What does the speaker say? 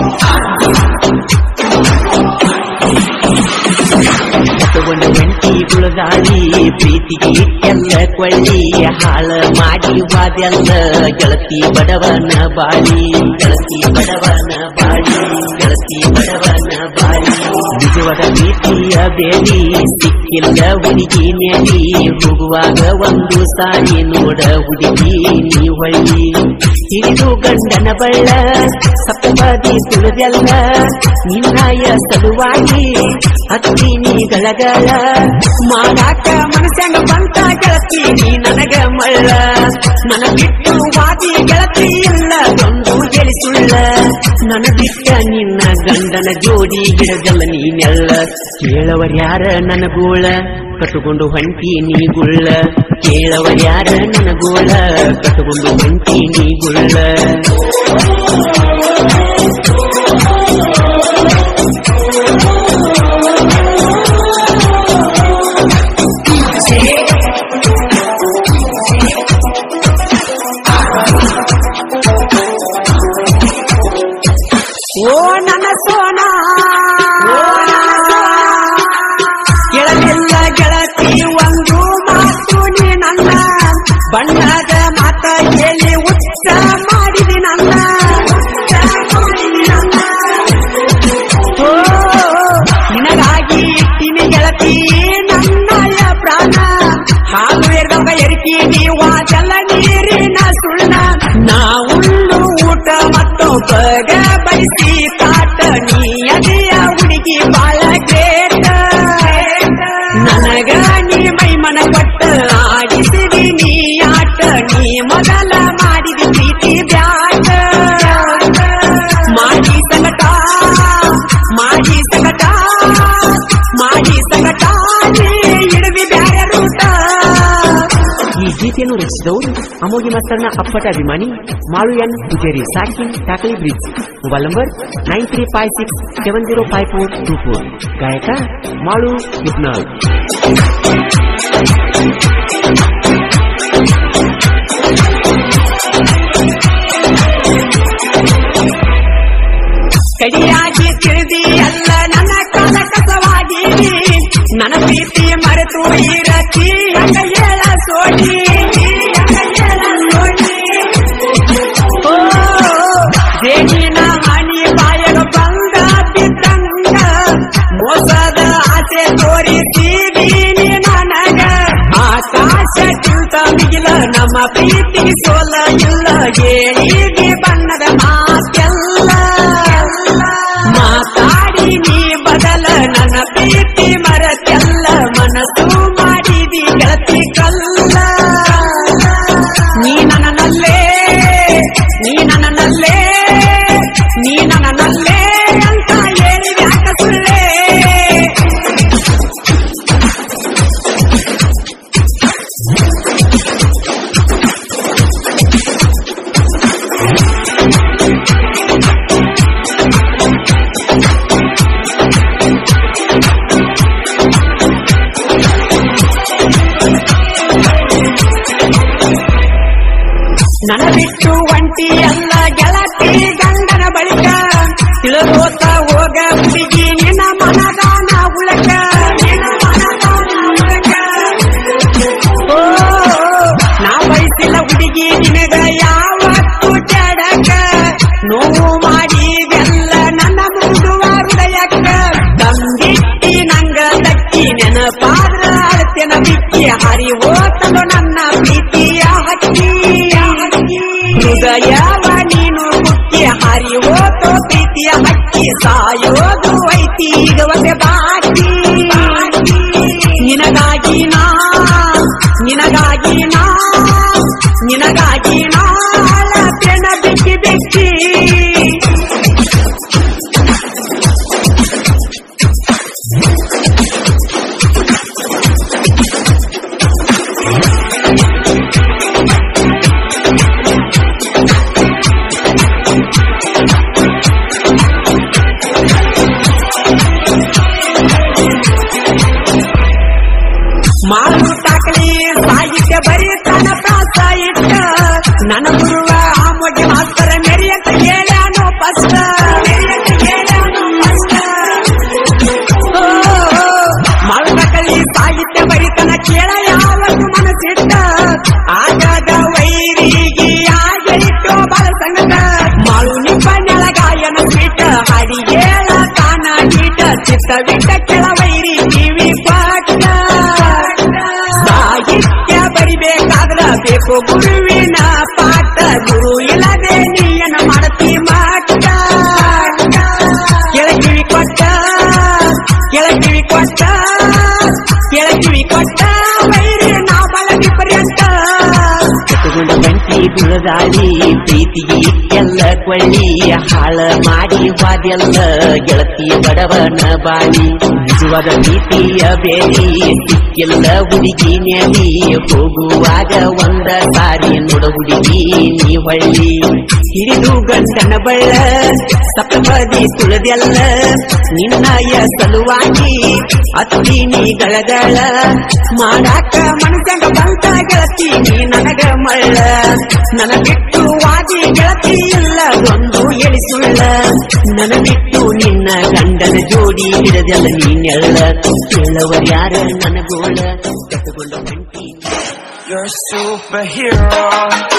ತಗೊಂಡು ಒಂಟಿ ಗುಳಗಾಳಿ ಪ್ರೀತಿಗೆ ಇಟ್ಟೆಲ್ಲ ಕೊಳ್ಳಿ ಹಾಳ ಮಾಡಿ ವಾದೆಲ್ಲ ಗೆಳತಿ ಬಡವನ ಬಾಳಿ ಗೆಳತಿ ಬಡವನ ಬಾಳಿ ಗೆಳತಿ ಬಡವನ ಬಾಳಿ ನಿಜವಾದ ಪ್ರೀತಿಯ ಬೇಡಿ ಸಿಕ್ಕಿಲ್ಲ ಹುಡುಗಿ ನೆಡಿ ಹೋಗುವಾಗ ಒಂದು ಸಾರಿ ನೋಡ ಹುಡುಗಿ ನೀ ಹೊಳ್ಳಿ ಹಿಡಿದು ಗಂಡನ ಬಳ್ಳ ಸಪ್ತಪದಿ ತುಳಿದೆಲ್ಲ ನಿನ್ನಾಯ ಸಲುವಾಗಿ ಹತ್ತಿ ನೀ ಗಳಗಳ ಮಾರಾಟ ಮನಸ್ಸಂಗ ಬಂತ ಗೆಳತಿ ನೀ ನನಗ ಮಳ್ಳ ನನ್ನ ಬಿಟ್ಟು ವಾದಿ ಗೆಳತಿ ಇಲ್ಲ ಒಂದು ಗೆಳಿಸುಳ್ಳ ನನ್ನ ಬಿಟ್ಟ ನಿನ್ನ ಗಂಡನ ಜೋಡಿ ಗಿಡದಲ್ಲ ನೀನೆಲ್ಲ ಕೇಳವರ್ಯಾರ ನನ್ನ ಗೋಳ ಕಟ್ಟುಕೊಂಡು ಹೊಂಟಿ ನೀ ಗುಳ್ಳ ಕೇಳವರ್ಯಾರ ನನ್ನ ಗೋಳ ಕಟ್ಟುಕೊಂಡು ಹೊಂಟಿ ನೀ ಗುಳ್ಳ ಓ ನನ್ನ ಸೋನ ಗೆಳತಿಲ್ಲ ಗೆಳತಿ ಒಂದು ಮಾತು ನೀ ನನ್ನ ಬಣ್ಣದ ಮಾತ ಹೇಳಿ ಉಚ್ಚ ಮಾಡಿದಿ ನನ್ನ ಉಚ್ಚ ಮಾಡಿದಿ ನನ್ನ. ಓ ನಿನಗಾಗಿ ಇಟ್ಟಿನಿ ಗೆಳತಿ ನನ್ನಯ ಪ್ರಾಣ ಹಾಲು ಎರ್ಗವ ಎರಿಕಿ ನೀವಾದೆಲ್ಲ ನೀರಿನ ಸುಳ್ಳ ನಾವುಳ್ಳು ಊಟ ಮತ್ತೊಬ್ಬಗ ಬಯಸಿ ತಾಟ ನೀ ಅದಿಯ ಹುಡುಗಿ ಬಾಳ ಗ್ರೇಟ ನನಗ ನೀ ಮೈಮನ ಕೊಟ್ಟ ಆಡಿಸಿದಿ ನೀ ಆಟ ನೀ ಮೊದಲ ಮಾಡಿದಿ ಪ್ರೀತಿ ಬ್ಯಾಟ ಮಾಡಿ ಸಂಗಟ ಮಾಡಿ ಸಂಗಟ ಮಾಡಿ ಸಂಗಟ ನೀ ಇಡವಿ ಬ್ಯಾರೆ ರೂಟ ಈ ಗೀತೆಯನ್ನು ರಚಿಸಿದವರು ಅಮೋಗಿ ಮಾಸ್ತರ್ನ ಅಪ್ಪಟ ಅಭಿಮಾನಿ ಮಾಳು ಎನ್ ಪೂಜಾರಿ ಸಾಕಿ Takali bridge mobile number nine three five six seven zero five four two four ಗಾಯಕ ಮಾಳು ಇಬ್ನಾಳ್ ಕಡಿಯಾಗಿ ತಿಳಿದಿ ಅಲ್ಲ ನನ್ನ ಕಾಲ ಕಸವಾಗಿ ನನ್ನ ಪ್ರೀತಿ ಮರೆತು ಇರತಿ ಹಂಗ ಹೇಳ ಸೋಡಿ ಹಂಗ ಹೇಳ ಸೋಡಿ ಓ ದೇನಿನ ಹಣಿ ಬಾಯಗ ಬಂದ ಬಿದ್ದಂಗ ಮೋಸದ ಆಸೆ ತೋರಿಸಿದಿ ನೀ ನನಗ ಆಕಾಶ ಕಿಂತ ಮಿಗಿಲ ನಮ್ಮ ಪ್ರೀತಿ ಸೋಲ ಇಲ್ಲ ಹೇಳಿದಿ ಬಣ್ಣದ ಮಾತೆಲ್ಲ ಮಾತಾಡಿ ನೀ ಬದಲ ನನ್ನ ಪ್ರೀತಿ ಮರತೆಲ್ಲ ಮನಸ್ಸು ಮಾಡಿದಿ ಗೆಳತಿ ಕಲ್ಲ ನೀ ನನ್ನಲ್ಲೇ ನೀ ನನ್ನಲ್ಲೇ ನೀ ನನ್ನಲ್ಲೇ ಅಂತ ಹೇಳಿ ಯಾಕ ಸುಳ್ಳೇ ನನ್ನ ಬಿಟ್ಟು ಒಂಟಿ ಎಲ್ಲ ಗೆಳತಿ ಗಂಡನ ಬಳಿಕ ತಿಳಿದೋತ ಹೋಗ ಹುಡುಗಿ ನಿನ್ನ ಮನದಾನ ಉಳಕ ನಿನ್ನ ಮನದಾನ ಉಳಕ. ಓ ನಾ ಬಯಸಿಲ್ಲ ಹುಡುಗಿ ನಿನಗ ಯಾವತ್ತು ಜಡಕ ನೋವು ಮಾಡಿದೆಲ್ಲ ನನ್ನ ಮುಂದುವ ಹೃದಯಕ್ಕ ತಂದಿಟ್ಟಿ ನಂಗ ದಕ್ಕಿ ನೆನಪಾದ್ರ ಅಳತೆನ ಬಿಕ್ಕಿ ಹರಿ ಹೋತಲು ನನ್ನ ಪ್ರೀತಿಯ ಹಕ್ಕಿ ಹೃದಯವ ನೀನು ಮುಕ್ಕಿ ಹರಿ ಹೋತೋ ಪ್ರೀತಿಯ ಹಕ್ಕಿ ಸಾಯೋದು ಐತಿ ಈಗ ಒಂದೇ ಬಾಕಿ ನಿನಗಾಗಿ ನಾ ನಿನಗಾಗಿ ನಾ ನಿನಗಾಗಿ ನಾ ಅಳತೆನ ಬಿಕ್ಕಿ ಬಿಕ್ಕಿ ಮಾಡು ಟಾಕಲಿ ಸಾಹಿತ್ಯ ಬರೀತಾನ ಪ್ರಾಸ ಇಟ್ಟ ನನ್ನ ಗುರುವ ಆ ಮೊಗೆ ಮಾಸ್ತರ ಮೆರಿಯಂತ ಹೇಳ್ಯಾನೋ ಫಸ್ಟ್ ಮೆರಿಯಂತ ಚಿತ್ತವಿಟ್ಟ ಕೆಳವೈರಿ ಕಿವಿ ಪಾಠ ಸಾಹಿತ್ಯ ಬರಿಬೇಕಾದ್ರ ಬೇಕು ಗುರುವಿನ ಪಾಠ ಗುರು ಇಲ್ಲದೆ ನೀಯನ ಮಾಡತಿ ಮಾಟ ಕೆಳಗಿವಿ ಕೊಟ್ಟ ಕೆಳಗಿವಿ ಕೊಟ್ಟ ಕೆಳಗಿವಿ ಕೊಟ್ಟ ವೈರಿ ನಾ ಬಲ ವಿಪರ್ಯಂತ ಕಟ್ಟುಕೊಂಡ ಬಂಟಿ ಗುಳದಾಳಿ ಪ್ರೀತಿಗೆ ಇಟ್ಟೆಲ್ಲ ಕೊಳ್ಳಿ ಹಾಳ ಮಾಡಿ ವಾದೆಲ್ಲ ಗೆಳತಿ ಬಡವನ ಬಾಳಿ ನಿಜವಾದ ಪ್ರೀತಿಯ ಬೇಲಿ ಸಿಕ್ಕಿಲ್ಲ ಹುಡುಗಿ ನೆಲಿ ಹೋಗುವಾಗ ಒಂದ ಸಾರಿ ನೋಡ ಹುಡುಗಿ ನೀ ಹೊಳ್ಳಿ ಹಿಡಿದು ಗಂಟನ ಬಳ್ಳ ಸಪ್ತಪದಿ ತುಳದೆಲ್ಲ ನಿನ್ನಯ ಸಲುವಾಗಿ ಅತ್ತಿ ನೀ ಗಳಗಳ ಮಾಡಾಕ ಮನಸ್ಸಂಗ ಬಂತ ಗೆಳತಿ ನೀ ನನಗ ಮಳ್ಳ ನನ್ನ ಬಿಟ್ಟು ವಾದಿ ಗೆಳತಿ ಇಲ್ಲ ಒಂದು ಎಳಿಸುಳ್ಳ ನನ್ನ ಬಿಟ್ಟು ನಿನ್ನ ಗಂಡನ ಜೋಡಿ ಹಿಡದೆಲ್ಲ ನೀನೆಲ್ಲ ಕೇಳವರ್ಯಾರ ನನಗೋಳ ಕಟ್ಟುಕೊಂಡ ಬಂಟಿ You're a superhero.